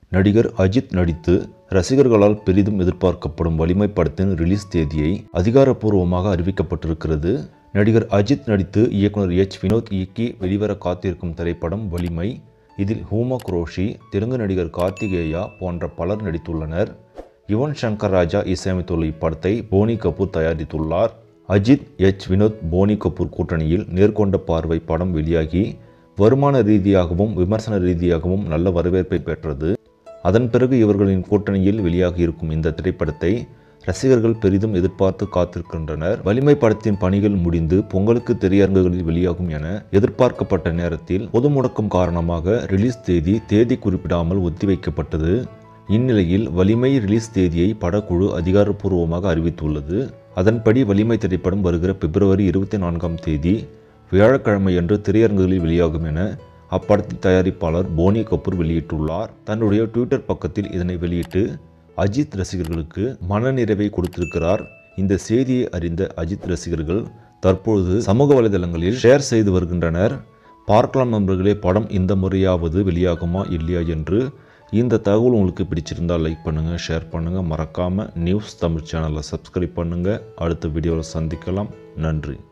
நடிகர் அஜித் நடித்து ரசிகர்களால் பெரிதும் எதிர்பார்க்கப்படும் வலிமை படத்தின் ரிலீஸ் தேதியை அதிகாரப்பூர்வமாக அறிவிக்கப்பட்டிருக்கிறது நடிகர் அஜித் நடித்து இயக்குனர் எச் வினோத் இயக்கி வெளிவர காத்திருக்கும் திரைப்படம் வலிமை இதில் ஹூமா குரோஷி தெலுங்கு நடிகர் கார்த்திகேயா போன்ற பலர் நடித்துள்ளனர் யுவன் சங்கர் ராஜா இசையமைத்துள்ள இப்படத்தை போனி கபூர் தயாரித்துள்ளார் அஜித் எச் வினோத் போனி கபூர் கூட்டணியில் நேர்கொண்ட பார்வை படம் வெளியாகி வருமான ரீதியாகவும் விமர்சன ரீதியாகவும் நல்ல வரவேற்பை பெற்றது அதன் பிறகு இவர்களின் கூட்டணியில் வெளியாகி இருக்கும் இந்த திரைப்படத்தை ரசிகர்கள் பெரிதும் எதிர்பார்த்து காத்திருக்கின்றனர் வலிமை படத்தின் பணிகள் முடிந்து பொங்கலுக்கு திரையரங்குகளில் வெளியாகும் என எதிர்பார்க்கப்பட்ட நேரத்தில் பொது முடக்கம் காரணமாக ரிலீஸ் தேதி தேதி குறிப்பிடாமல் ஒத்திவைக்கப்பட்டது இந்நிலையில் வலிமை ரிலீஸ் தேதியை படக்குழு அதிகாரப்பூர்வமாக அறிவித்துள்ளது அதன்படி வலிமை திரைப்படம் வருகிற பிப்ரவரி இருபத்தி நான்காம் தேதி வியாழக்கிழமையன்று திரையரங்குகளில் வெளியாகும் என அப்படத்தின் தயாரிப்பாளர் போனி கபூர் வெளியிட்டுள்ளார் தன்னுடைய ட்விட்டர் பக்கத்தில் இதனை வெளியிட்டு அஜித் ரசிகர்களுக்கு மனநிறைவை கொடுத்திருக்கிறார் இந்த செய்தியை அறிந்த அஜித் ரசிகர்கள் தற்பொழுது சமூக வலைதளங்களில் ஷேர் செய்து வருகின்றனர் பார்க்கலாம் நண்பர்களே படம் இந்த முறையாவது வெளியாகுமா இல்லையா என்று இந்த தகவல் உங்களுக்கு பிடிச்சிருந்தால் லைக் பண்ணுங்கள் ஷேர் பண்ணுங்கள் மறக்காமல் நியூஸ் தமிழ் சேனலை சப்ஸ்கிரைப் பண்ணுங்கள் அடுத்த வீடியோவில் சந்திக்கலாம் நன்றி